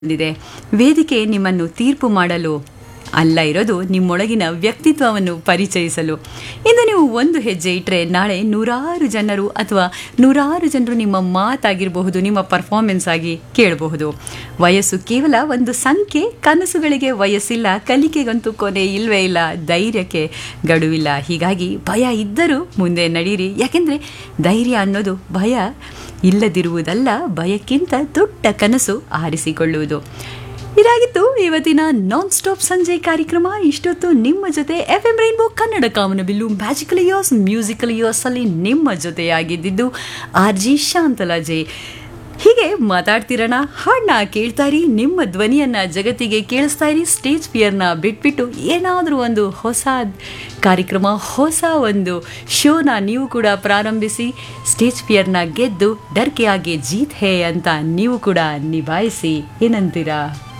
ಬಂದಿದೆ ವೇದಿಕೆ ನಿಮ್ಮನ್ನು ತೀರ್ಪು ಮಾಡಲು ಅಲ್ಲ ಇರೋದು ನಿಮ್ಮೊಳಗಿನ ವ್ಯಕ್ತಿತ್ವವನ್ನು ಪರಿಚಯಿಸಲು ಇಂದು ನೀವು ಒಂದು ಹೆಜ್ಜೆ ಇಟ್ಟರೆ ನಾಳೆ ನೂರಾರು ಜನರು ಅಥವಾ ನೂರಾರು ಜನರು ನಿಮ್ಮ ಮಾತಾಗಿರಬಹುದು ನಿಮ್ಮ ಪರ್ಫಾರ್ಮೆನ್ಸ್ ಆಗಿ ಕೇಳಬಹುದು ವಯಸ್ಸು ಕೇವಲ ಒಂದು ಸಂಖ್ಯೆ ಕನಸುಗಳಿಗೆ ವಯಸ್ಸಿಲ್ಲ ಕಲಿಕೆಗಂತೂ ಕೊನೆ ಇಲ್ವೇ ಇಲ್ಲ ಧೈರ್ಯಕ್ಕೆ ಗಡುವಿಲ್ಲ ಹೀಗಾಗಿ ಭಯ ಇದ್ದರೂ ಮುಂದೆ ನಡೀರಿ ಯಾಕೆಂದರೆ ಧೈರ್ಯ ಅನ್ನೋದು ಭಯ ಇಲ್ಲದಿರುವುದಲ್ಲ ಭಯಕ್ಕಿಂತ ದೊಡ್ಡ ಕನಸು ಆರಿಸಿಕೊಳ್ಳುವುದು ಇದಾಗಿತ್ತು ಇವತ್ತಿನ ನಾನ್ ಸ್ಟಾಪ್ ಸಂಜೆ ಕಾರ್ಯಕ್ರಮ ಇಷ್ಟೊತ್ತು ನಿಮ್ಮ ಜೊತೆ ಎಫ್ ಎಂ ರೈನ್ಬೋ ಕನ್ನಡ ಕಾಮನಬಿಲ್ಲು ಮ್ಯಾಜಿಕಲ್ ಇಯರ್ಸ್ ಮ್ಯೂಸಿಕಲ್ ಇಯರ್ಸ್ ಅಲ್ಲಿ ನಿಮ್ಮ ಜೊತೆಯಾಗಿದ್ದಿದ್ದು ಆರ್ ಜಿ ಶಾಂತಲಾಜೆ ಹೀಗೆ ಮಾತಾಡ್ತಿರೋಣ ಹಾಡನ್ನ ಕೇಳ್ತಾ ಇರಿ ನಿಮ್ಮ ಧ್ವನಿಯನ್ನ ಜಗತ್ತಿಗೆ ಕೇಳಿಸ್ತಾ ಇರಿ ಸ್ಟೇಜ್ ಫಿಯರ್ನ ಬಿಟ್ಬಿಟ್ಟು ಏನಾದರೂ ಒಂದು ಹೊಸ ಕಾರ್ಯಕ್ರಮ ಹೊಸ ಒಂದು ಶೋನ ನೀವು ಕೂಡ ಪ್ರಾರಂಭಿಸಿ ಸ್ಟೇಜ್ ಫಿಯರ್ನ ಗೆದ್ದು ಡರ್ಕೆ ಆಗಿ ಜೀತ್ ಹೇ ಅಂತ ನೀವು ಕೂಡ ನಿಭಾಯಿಸಿ ಏನಂತೀರಾ